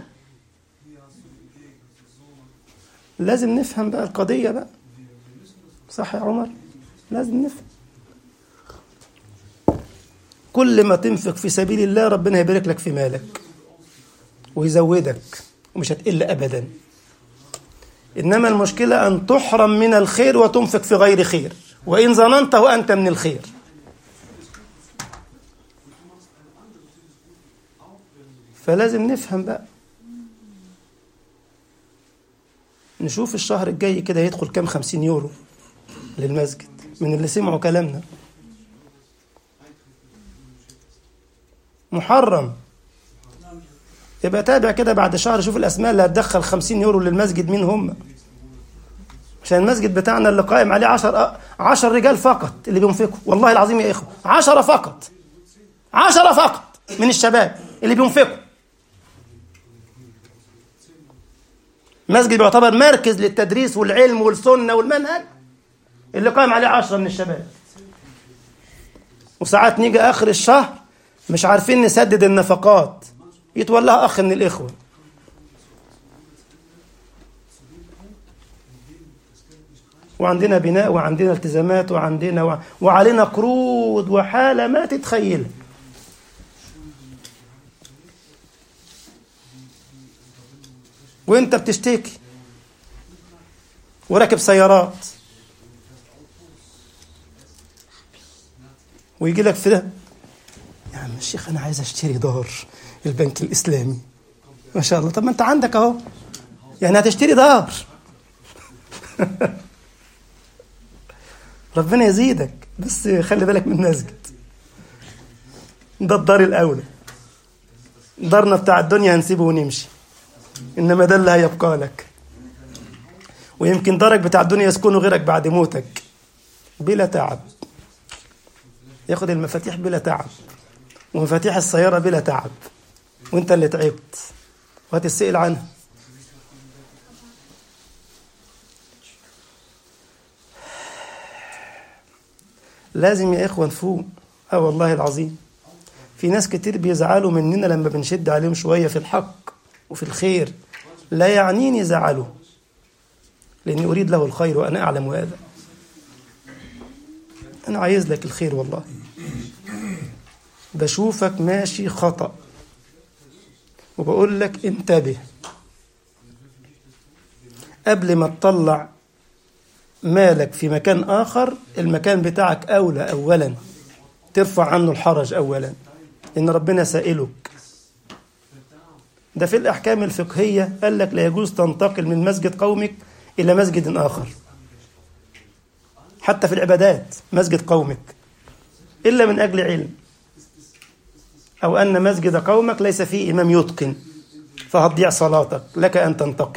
لازم نفهم بقى القضيه بقى صح يا عمر لازم نفهم كل ما تنفق في سبيل الله ربنا يبارك لك في مالك ويزودك ومش هتقل ابدا انما المشكله ان تحرم من الخير وتنفق في غير خير وان ظننته انت من الخير فلازم نفهم بقى نشوف الشهر الجاي كده هيدخل كام خمسين يورو للمسجد من اللي سمعوا كلامنا محرم يبقى تابع كده بعد شهر شوف الاسماء اللي هتدخل 50 يورو للمسجد مين هم عشان المسجد بتاعنا اللي قائم عليه 10 10 رجال فقط اللي بينفقوا والله العظيم يا اخوه 10 فقط 10 فقط من الشباب اللي بينفقوا مسجد بيعتبر مركز للتدريس والعلم والسنه والمنهج اللي قائم عليه 10 من الشباب وساعات نيجي اخر الشهر مش عارفين نسدد النفقات يتولاها اخ من الاخوه وعندنا بناء وعندنا التزامات وعندنا و... وعلينا قروض وحاله ما تتخيلها وانت بتشتكي وراكب سيارات ويجي لك في ده يا عم الشيخ انا عايز اشتري دار البنك الاسلامي ما شاء الله طب ما انت عندك اهو يعني هتشتري دار ربنا يزيدك بس خلي بالك من المسجد ده الدار الاولى دارنا بتاع الدنيا هنسيبه ونمشي انما ده اللي هيبقى لك ويمكن دارك بتاع الدنيا يسكنه غيرك بعد موتك بلا تعب ياخد المفاتيح بلا تعب ومفاتيح السيارة بلا تعب وانت اللي تعبت وهتسأل عنها لازم يا إخوة نفوق اه والله العظيم في ناس كتير بيزعلوا مننا لما بنشد عليهم شوية في الحق وفي الخير لا يعنيني زعله لأني أريد له الخير وأنا أعلم هذا أنا عايز لك الخير والله بشوفك ماشي خطأ وبقول لك انتبه قبل ما تطلع مالك في مكان آخر المكان بتاعك أولى أولا ترفع عنه الحرج أولا إن ربنا سائلك ده في الأحكام الفقهية قال لك لا يجوز تنتقل من مسجد قومك إلى مسجد آخر حتى في العبادات مسجد قومك إلا من أجل علم أو أن مسجد قومك ليس فيه إمام يتقن فهتضيع صلاتك لك أن تنتقل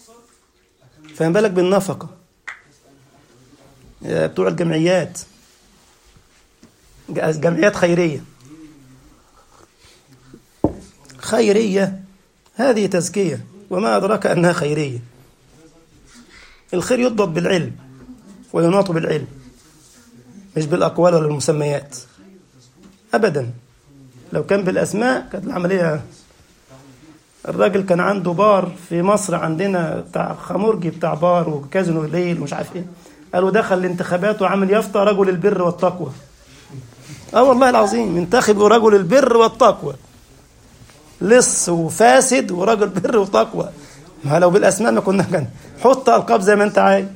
فما بالك بالنفقة بتوع الجمعيات جمعيات خيرية خيرية هذه تزكية وما أدراك أنها خيرية الخير يضبط بالعلم ويناط بالعلم مش بالأقوال ولا المسميات أبدا لو كان بالأسماء كانت العملية الراجل كان عنده بار في مصر عندنا بتاع خمرجي بتاع بار وكازينو ليل ومش عارف ايه قالوا دخل الانتخابات وعمل يافطة رجل البر والتقوى اه والله العظيم انتخبوا رجل البر والتقوى لص وفاسد ورجل بر وتقوى ما لو بالاسماء ما كنا كان حط القاب زي ما انت عايز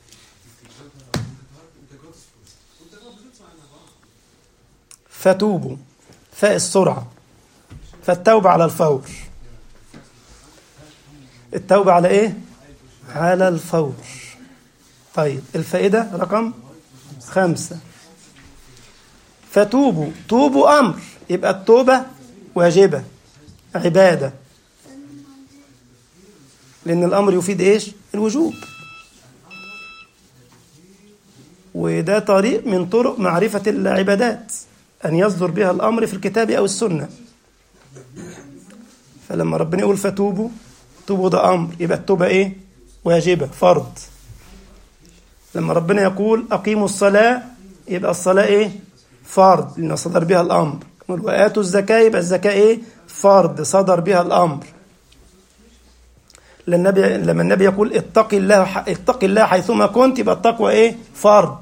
فتوبوا فاء السرعة فالتوبة على الفور التوبة على ايه؟ على الفور طيب الفائدة رقم خمسة فتوبوا توبوا أمر يبقى التوبة واجبة عبادة لأن الأمر يفيد إيش؟ الوجوب وده طريق من طرق معرفة العبادات أن يصدر بها الأمر في الكتاب أو السنة فلما ربنا يقول فتوبوا توبوا ده أمر يبقى التوبة إيه؟ واجبة فرض لما ربنا يقول أقيموا الصلاة يبقى الصلاة إيه؟ فرض لأن صدر بها الأمر وآتوا الزكاة يبقى الزكاة إيه؟ فرض صدر بها الأمر لما النبي لما النبي يقول اتق الله اتق الله حيثما كنت يبقى التقوى ايه؟ فرض.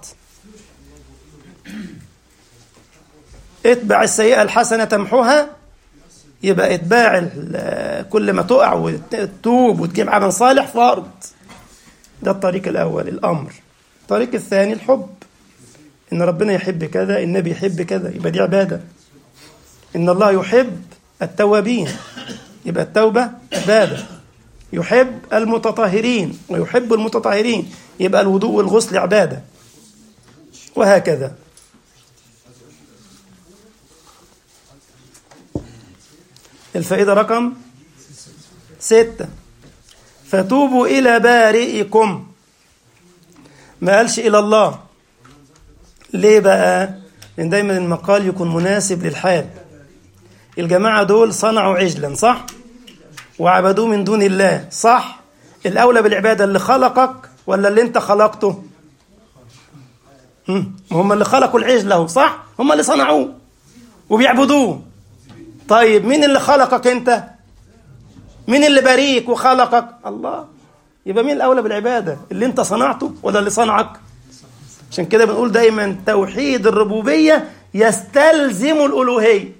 اتبع السيئة الحسنة تمحوها يبقى اتباع كل ما تقع وتتوب وتجيب عمل صالح فرض. ده الطريق الأول الأمر. الطريق الثاني الحب. إن ربنا يحب كذا، النبي يحب كذا، يبقى دي عبادة. إن الله يحب التوابين. يبقى التوبة عبادة. يحب المتطهرين ويحب المتطهرين يبقى الوضوء والغسل عبادة وهكذا الفائدة رقم ستة فتوبوا إلى بارئكم ما قالش إلى الله ليه بقى؟ لأن دايما المقال يكون مناسب للحال الجماعة دول صنعوا عجلا صح؟ وعبدوه من دون الله صح الأولى بالعبادة اللي خلقك ولا اللي انت خلقته هم اللي خلقوا العجل له صح هم اللي صنعوه وبيعبدوه طيب مين اللي خلقك انت مين اللي بريك وخلقك الله يبقى مين الأولى بالعبادة اللي انت صنعته ولا اللي صنعك عشان كده بنقول دايما توحيد الربوبية يستلزم الألوهية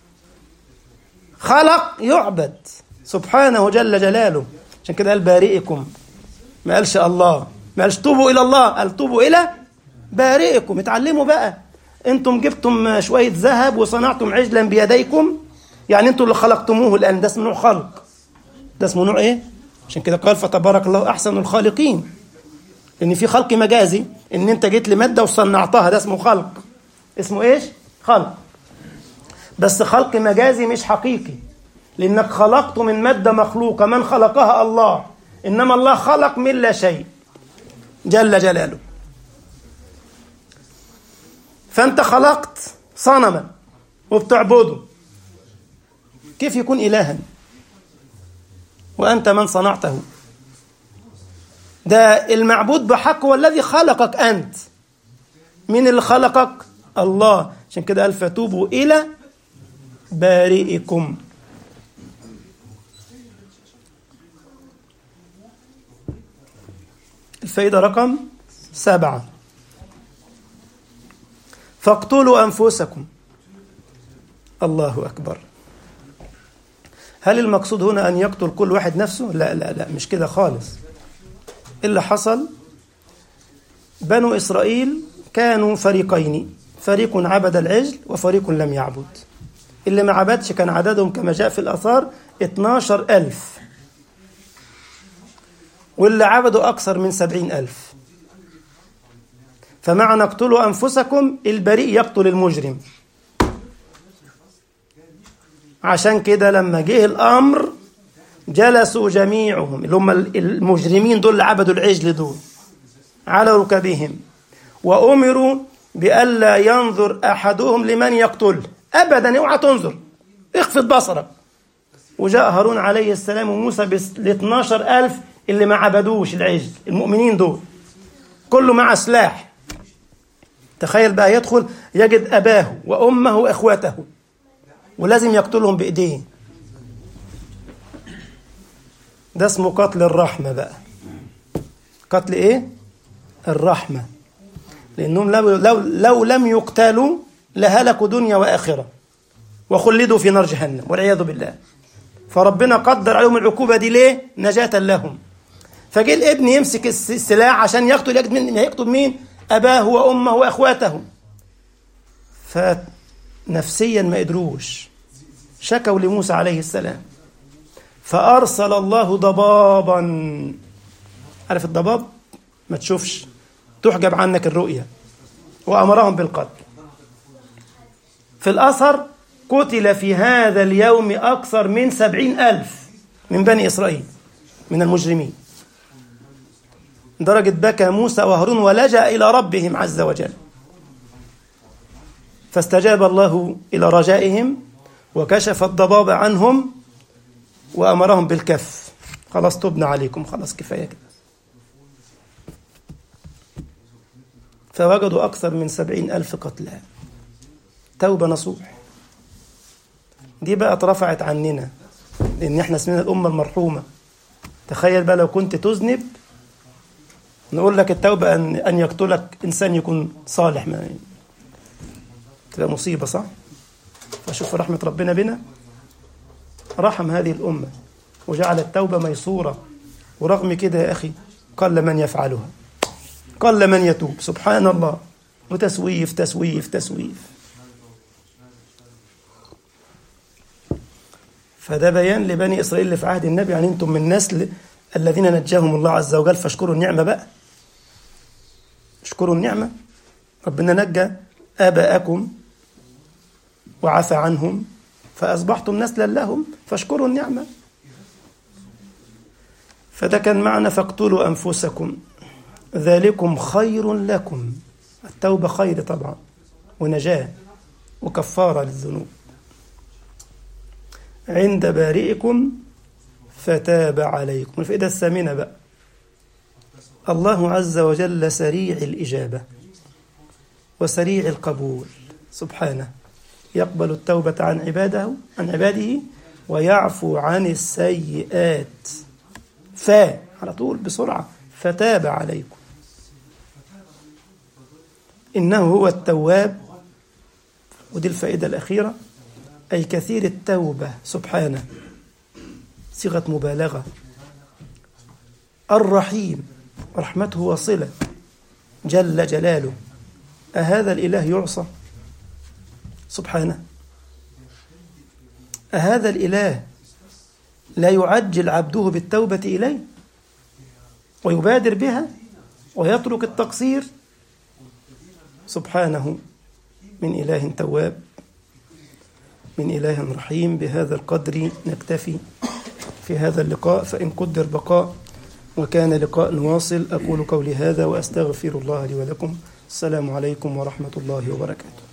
خلق يعبد سبحانه جل جلاله عشان كده قال بارئكم ما قالش الله ما قالش توبوا الى الله قال توبوا الى بارئكم اتعلموا بقى انتم جبتم شويه ذهب وصنعتم عجلا بيديكم يعني انتم اللي خلقتموه الان ده اسمه نوع خلق ده اسمه نوع ايه عشان كده قال فتبارك الله احسن الخالقين ان في خلق مجازي ان انت جيت لماده وصنعتها ده اسمه خلق اسمه ايش خلق بس خلق مجازي مش حقيقي لأنك خلقت من مادة مخلوقة من خلقها الله إنما الله خلق من لا شيء جل جلاله فأنت خلقت صنما وبتعبده كيف يكون إلها وأنت من صنعته ده المعبود بحق هو الذي خلقك أنت مين اللي خلقك الله عشان كده قال فتوبوا إلى بارئكم الفائدة رقم سبعة فاقتلوا أنفسكم الله أكبر هل المقصود هنا أن يقتل كل واحد نفسه؟ لا لا لا مش كده خالص اللي حصل بنو إسرائيل كانوا فريقين فريق عبد العجل وفريق لم يعبد اللي ما عبدش كان عددهم كما جاء في الأثار 12 ألف واللي عبدوا أكثر من سبعين ألف فمعنى اقتلوا أنفسكم البريء يقتل المجرم عشان كده لما جه الأمر جلسوا جميعهم اللي هم المجرمين دول اللي عبدوا العجل دول على ركبهم وأمروا بألا ينظر أحدهم لمن يقتل أبدا اوعى تنظر اخفض بصرك وجاء هارون عليه السلام وموسى بال 12 ألف اللي ما عبدوش العجل المؤمنين دول كله مع سلاح تخيل بقى يدخل يجد أباه وأمه وإخوته ولازم يقتلهم بإيديه ده اسمه قتل الرحمة بقى قتل إيه؟ الرحمة لأنهم لو, لو, لو لم يقتلوا لهلكوا دنيا وآخرة وخلدوا في نار جهنم والعياذ بالله فربنا قدر عليهم العقوبة دي ليه؟ نجاة لهم فجه الابن يمسك السلاح عشان يقتل يقتل مين؟ هيقتل مين؟ أباه وأمه وأخواته فنفسيا ما قدروش شكوا لموسى عليه السلام فأرسل الله ضبابا عارف الضباب ما تشوفش تحجب عنك الرؤية وأمرهم بالقتل في الأثر قتل في هذا اليوم أكثر من سبعين ألف من بني إسرائيل من المجرمين درجة بكى موسى وهارون ولجأ إلى ربهم عز وجل فاستجاب الله إلى رجائهم وكشف الضباب عنهم وأمرهم بالكف خلاص تبنى عليكم خلاص كفاية كده فوجدوا أكثر من سبعين ألف قتلى توبة نصوح دي بقى اترفعت عننا لأن احنا اسمنا الأمة المرحومة تخيل بقى لو كنت تذنب نقول لك التوبة أن أن يقتلك إنسان يكون صالح ما تبقى مصيبة صح؟ فشوف رحمة ربنا بنا رحم هذه الأمة وجعل التوبة ميسورة ورغم كده يا أخي قل من يفعلها قل من يتوب سبحان الله وتسويف تسويف تسويف فده بيان لبني إسرائيل اللي في عهد النبي يعني أنتم من نسل الذين نجاهم الله عز وجل فاشكروا النعمة بقى اشكروا النعمة ربنا نجى آباءكم وعفى عنهم فأصبحتم نسلا لهم فاشكروا النعمة فده كان معنى فاقتلوا أنفسكم ذلكم خير لكم التوبة خير طبعا ونجاة وكفارة للذنوب عند بارئكم فتاب عليكم الفائدة الثامنة بقى الله عز وجل سريع الإجابة وسريع القبول سبحانه يقبل التوبة عن عباده عن عباده ويعفو عن السيئات ف على طول بسرعة فتاب عليكم إنه هو التواب ودي الفائدة الأخيرة أي كثير التوبة سبحانه صيغة مبالغة الرحيم رحمته وصلة جل جلاله أهذا الإله يعصى سبحانه أهذا الإله لا يعجل عبده بالتوبة إليه ويبادر بها ويترك التقصير سبحانه من إله تواب من إله رحيم بهذا القدر نكتفي في هذا اللقاء فإن قدر بقاء وكان لقاء واصل أقول قولي هذا وأستغفر الله لي ولكم السلام عليكم ورحمة الله وبركاته